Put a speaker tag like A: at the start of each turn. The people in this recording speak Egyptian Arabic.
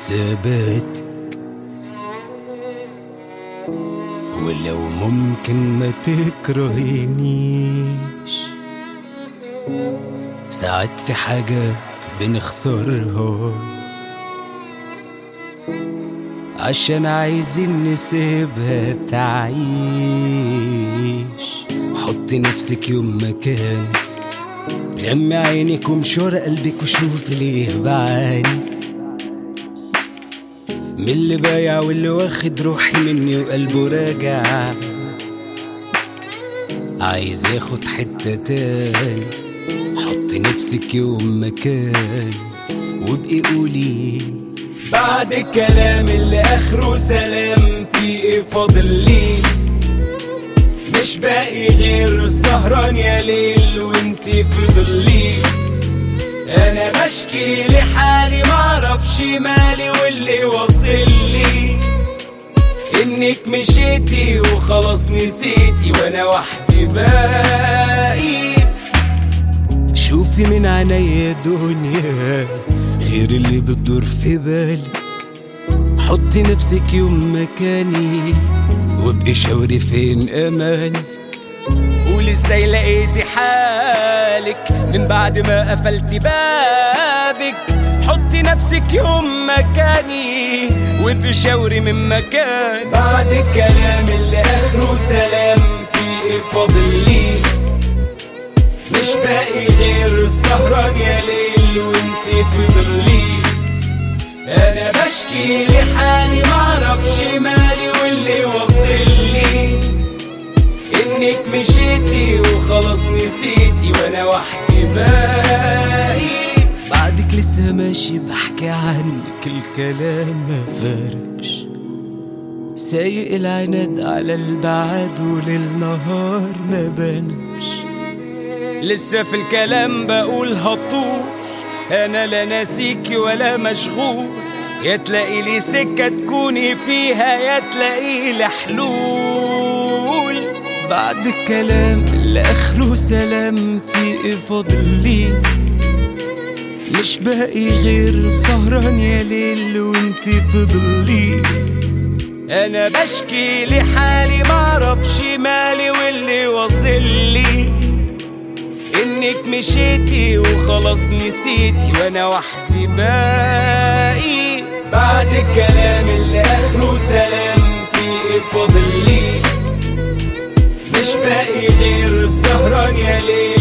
A: حساباتك ولو ممكن ما تكرهنيش ساعات في حاجات بنخسرها عشان عايزين نسيبها تعيش حطي نفسك يوم مكان غمي عينك ومشور قلبك وشوفي ليه بعاني من اللي بايع واللي واخد روحي مني وقلبه راجع عايز ياخد حتة تاني حطي نفسك يوم مكان وابقي قولي بعد الكلام اللي اخره سلام في ايه فاضل لي مش باقي غير سهران يا ليل وانتي في ظلي انا بشكي لحالي معرفش مالي واللي واصل لي انك مشيتي وخلاص نسيتي وانا وحدي باقي شوفي من عينيا دنيا غير اللي بتدور في بالك حطي نفسك يوم مكاني وابقي شاوري فين امانك قولي ازاي لقيتي حالك من بعد ما قفلتي بابك حطي نفسك يوم مكاني وابقي شاوري من مكان بعد الكلام اللي اخره سلام في ايه فاضل لي مش باقي غير سهران يا ليل وانتي في ظلي انا بشكي لحالي معرفش مالي واللي واصل لي انك مشيتي وخلاص نسيتي وانا وحدي باقي بعدك لسه ماشي بحكي عنك الكلام ما فارقش سايق العناد على البعاد وللنهار ما بانش لسه في الكلام بقول هطول انا لا ناسيكي ولا مشغول يا تلاقي لي سكة تكوني فيها يا تلاقي لي حلول بعد الكلام اللي اخره سلام في ايه فاضل لي مش باقي غير سهران يا ليل وانتي في ظلي انا بشكي لحالي معرفش مالي واللي واصل لي انك مشيتي وخلاص نسيتي وانا وحدي باقي بعد الكلام اللي اخره سلام في ايه فاضل لي مش باقي غير سهران يا ليل